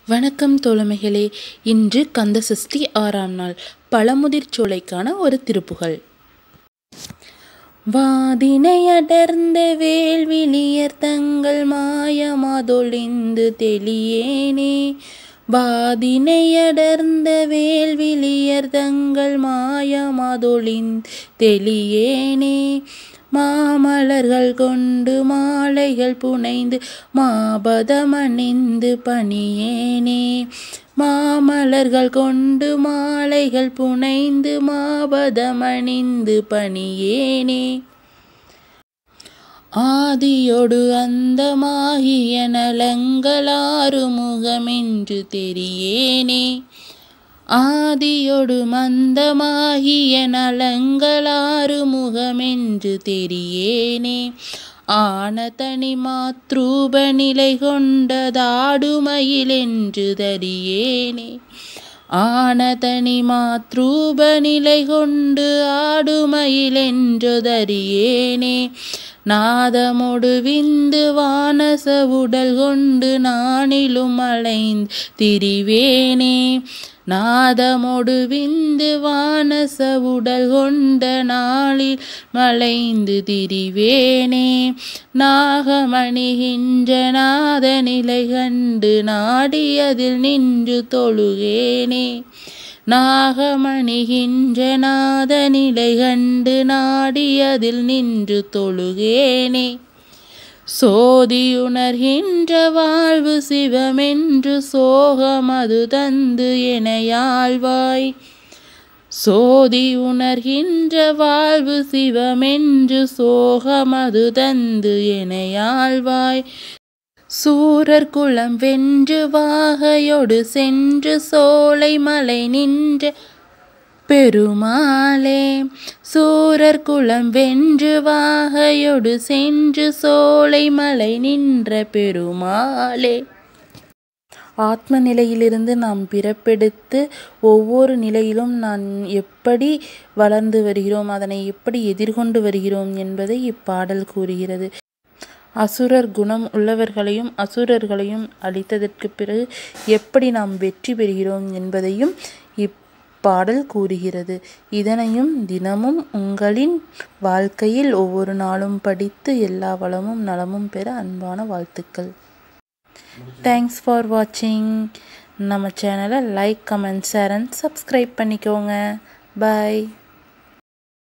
வணக்கம் தோழமைகளே இன்று கந்த சஷ்டி ஆறாம் நாள் பழமுதிர் சோலைக்கான ஒரு திருப்புகழ் வாதினையடர்ந்த வேல்விழியர் தங்கள் மாயமாதொழிந்து தெளியேனே வாதினையடர்ந்த வேல்விழியர் தங்கள் மாயமாதொழிந்து தெளியேனே மாமலர்கள் கொண்டு மாலைகள் புனைந்து மாபதமணிந்து பணியேனே மாமலர்கள் கொண்டு மாலைகள் புனைந்து மாபதமணிந்து பணியேனே ஆதியொடு அந்தமாகிய நலங்களாறு முகமென்று தெரியேனே ஆதியொடு மந்தமாகிய நலங்களாறு முகமென்று தெரியேனே ஆன தனி மாத்ரூப நிலை கொண்டதாடுமயிலென்று தரியேனே ஆன தனி மாத்ரூப நிலை கொண்டு ஆடுமயிலென்று தரியேனே நாதமொடு விந்து வானச உடல் கொண்டு நானிலும் அலைந்து திரிவேனே நாதமொடு விந்து வானச உடல் கொண்ட நாளில் மலைந்து திரிவேனே நாகமணிகின்ற நாத நிலை கண்டு நாடியதில் நின்று தொழுகேனே நாகமணிகின்ற நாத நிலை கண்டு நாடியதில் நின்று தொழுகேனே சோதியுணர்கின்ற வாழ்வு சிவமென்று சோகமது தந்து எனையாழ்வாய் சோதி உணர்கின்ற வாழ்வு சிவமென்று சோகமது தந்து எனையாழ்வாய் சூரர் குளம் வென்று வாகையொடு சென்று சோலை மலை நின்ற பெருமாளே சூரர் குளம் வென்று வாகையொடு சென்று சோலை மலை நின்ற பெருமாளே ஆத்ம நிலையிலிருந்து நாம் பிறப்பெடுத்து ஒவ்வொரு நிலையிலும் நான் எப்படி வளர்ந்து வருகிறோம் அதனை எப்படி எதிர்கொண்டு வருகிறோம் என்பதை இப்பாடல் கூறுகிறது அசுரர் குணம் உள்ளவர்களையும் அசுரர்களையும் அழித்ததற்கு பிறகு எப்படி நாம் வெற்றி பெறுகிறோம் என்பதையும் இப்பாடல் கூறுகிறது இதனையும் தினமும் உங்களின் வாழ்க்கையில் ஒவ்வொரு நாளும் படித்து எல்லா வளமும் நலமும் பெற அன்பான வாழ்த்துக்கள் தேங்க்ஸ் ஃபார் வாட்சிங் நம்ம சேனலை like comment share and subscribe பண்ணிக்கோங்க பாய்